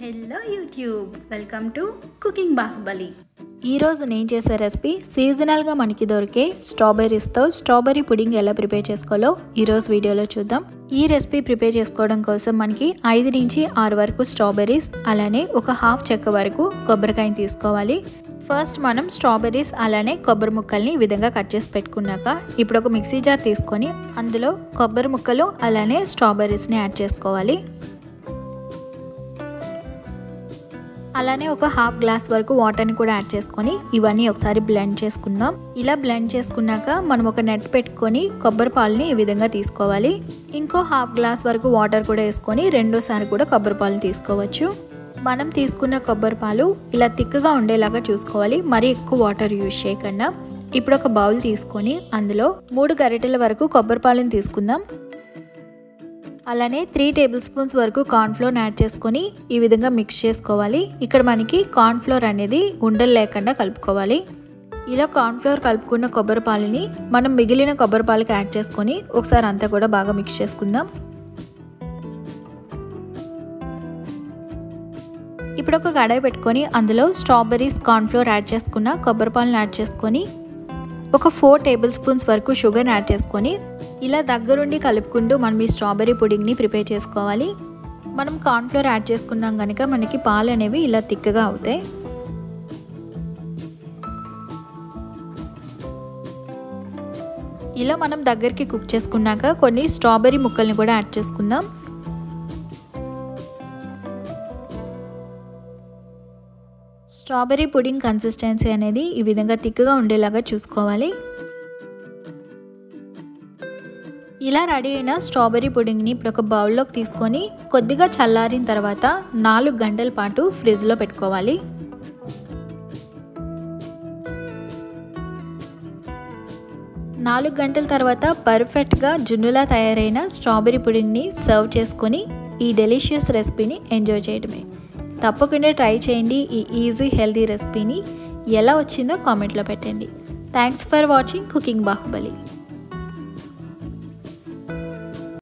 hello YouTube welcome to cooking Baahubali ఈరోజు నేను చేసే రెసిపీ సీజనల్గా మనకి దొరికే స్ట్రాబెర్రీస్తో స్ట్రాబెర్రీ పుడింగ్ ఎలా ప్రిపేర్ చేసుకోవాలో ఈరోజు వీడియోలో చూద్దాం ఈ రెసిపీ ప్రిపేర్ చేసుకోవడం కోసం మనకి ఐదు నుంచి ఆరు వరకు స్ట్రాబెర్రీస్ అలానే ఒక హాఫ్ చెక్క వరకు కొబ్బరికాయని తీసుకోవాలి ఫస్ట్ మనం స్ట్రాబెర్రీస్ అలానే కొబ్బరి ముక్కల్ని ఈ విధంగా కట్ చేసి పెట్టుకున్నాక ఇప్పుడు ఒక మిక్సీ జార్ తీసుకొని అందులో కొబ్బరి ముక్కలు అలానే స్ట్రాబెర్రీస్ని యాడ్ చేసుకోవాలి అలానే ఒక హాఫ్ గ్లాస్ వరకు వాటర్ని కూడా యాడ్ చేసుకొని ఇవన్నీ ఒకసారి బ్లెండ్ చేసుకుందాం ఇలా బ్లెండ్ చేసుకున్నాక మనం ఒక నెట్ పెట్టుకొని కొబ్బరి పాలని ఈ విధంగా తీసుకోవాలి ఇంకో హాఫ్ గ్లాస్ వరకు వాటర్ కూడా వేసుకొని రెండోసారి కూడా కొబ్బరి పాలు తీసుకోవచ్చు మనం తీసుకున్న కొబ్బరి పాలు ఇలా తిక్కగా ఉండేలాగా చూసుకోవాలి మరీ ఎక్కువ వాటర్ యూజ్ చేయకుండా ఇప్పుడు ఒక బౌల్ తీసుకొని అందులో మూడు గరిటెల వరకు కొబ్బరి పాలను తీసుకుందాం అలానే త్రీ టేబుల్ స్పూన్స్ వరకు కార్న్ఫ్లోర్ యాడ్ చేసుకొని ఈ విధంగా మిక్స్ చేసుకోవాలి ఇక్కడ మనకి కార్న్ఫ్లోర్ అనేది ఉండలు లేకుండా కలుపుకోవాలి ఇలా కార్న్ఫ్లోర్ కలుపుకున్న కొబ్బరి పాలని మనం మిగిలిన కొబ్బరి పాలకి యాడ్ చేసుకొని ఒకసారి అంతా కూడా బాగా మిక్స్ చేసుకుందాం ఇప్పుడు ఒక కడాయి పెట్టుకొని అందులో స్ట్రాబెర్రీస్ కార్న్ఫ్లోర్ యాడ్ చేసుకున్న కొబ్బరి పాలను యాడ్ చేసుకొని ఒక ఫోర్ టేబుల్ స్పూన్స్ వరకు షుగర్ యాడ్ చేసుకొని ఇలా దగ్గరుండి కలుపుకుంటూ మనం ఈ స్ట్రాబెర్రీ పుడింగ్ని ప్రిపేర్ చేసుకోవాలి మనం కార్న్ఫ్లోర్ యాడ్ చేసుకున్నాం కనుక మనకి పాలు అనేవి ఇలా తిక్కగా అవుతాయి ఇలా మనం దగ్గరికి కుక్ చేసుకున్నాక కొన్ని స్ట్రాబెర్రీ ముక్కల్ని కూడా యాడ్ చేసుకుందాం స్ట్రాబెర్రీ పుడింగ్ కన్సిస్టెన్సీ అనేది ఈ విధంగా తిక్కుగా ఉండేలాగా చూసుకోవాలి ఇలా రెడీ అయిన స్ట్రాబెర్రీ పుడింగ్ని ఇప్పుడు ఒక బౌల్లోకి తీసుకొని కొద్దిగా చల్లారిన తర్వాత నాలుగు గంటల పాటు ఫ్రిడ్జ్లో పెట్టుకోవాలి నాలుగు గంటల తర్వాత పర్ఫెక్ట్గా జున్నులా తయారైన స్ట్రాబెర్రీ పుడింగ్ని సర్వ్ చేసుకొని ఈ డెలిషియస్ రెసిపీని ఎంజాయ్ చేయడమే తప్పకుండా ట్రై చేయండి ఈ ఈజీ హెల్తీ రెసిపీని ఎలా వచ్చిందో కామెంట్లో పెట్టండి thanks for watching cooking Baahubali